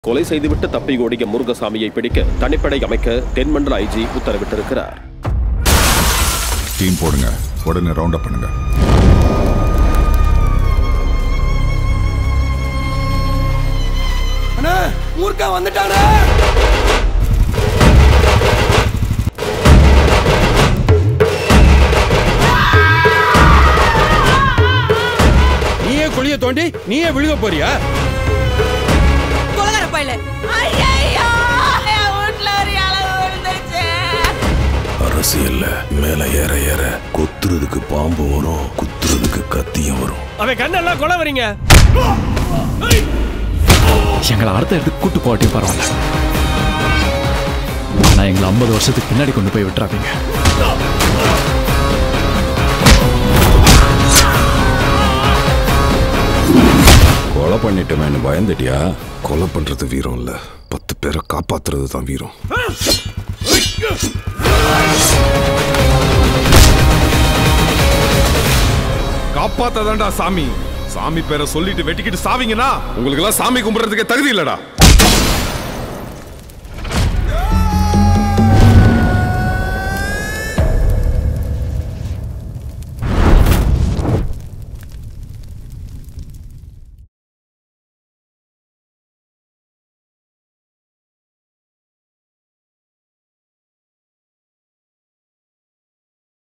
கொலை செய்துவிட்டு தப்பி ஓடிய முருகசாமியை பிடிக்க தனிப்படை அமைக்க தென்மண்டல ஐஜி உத்தரவிட்டிருக்கிறார் டீம் போடுங்க உடனே ரவுண்ட் அப் பண்ணுங்க அண்ணா மூர்க்கா வந்துட்டானே நீயே குழிய தோண்டி நீயே விழுக போறியா கொலகார பையல ஐயோ என் வீட்டுல ஒரு இலை விழுந்துருச்சு அரசியல்ல மேல ஏற ஏற கொத்துறதுக்கு பாம்பு வரும் குத்துறதுக்கு கத்தியும் வரும் அவன் கண்ணெல்லாம் கொலை வரீங்க எங்களை அடுத்த இடத்துக்கு கூட்டு போகட்டையும் பரவாயில்ல ஆனா எங்களை ஐம்பது வருஷத்துக்கு பின்னாடி கொண்டு போய் விட்டுறாதீங்க கொலை பண்ணிட்டோமேனு பயந்துட்டியா கொலை பண்றது வீரம் இல்ல பத்து பேரை காப்பாத்துறது தான் வீரம் காப்பாத்தாதான்டா சாமி சாமி பேரை சொல்லிட்டு வெட்டிக்கிட்டு சாவீங்கன்னா உங்களுக்கு எல்லாம் சாமி கும்பிடுறதுக்கே தகுதி இல்லடா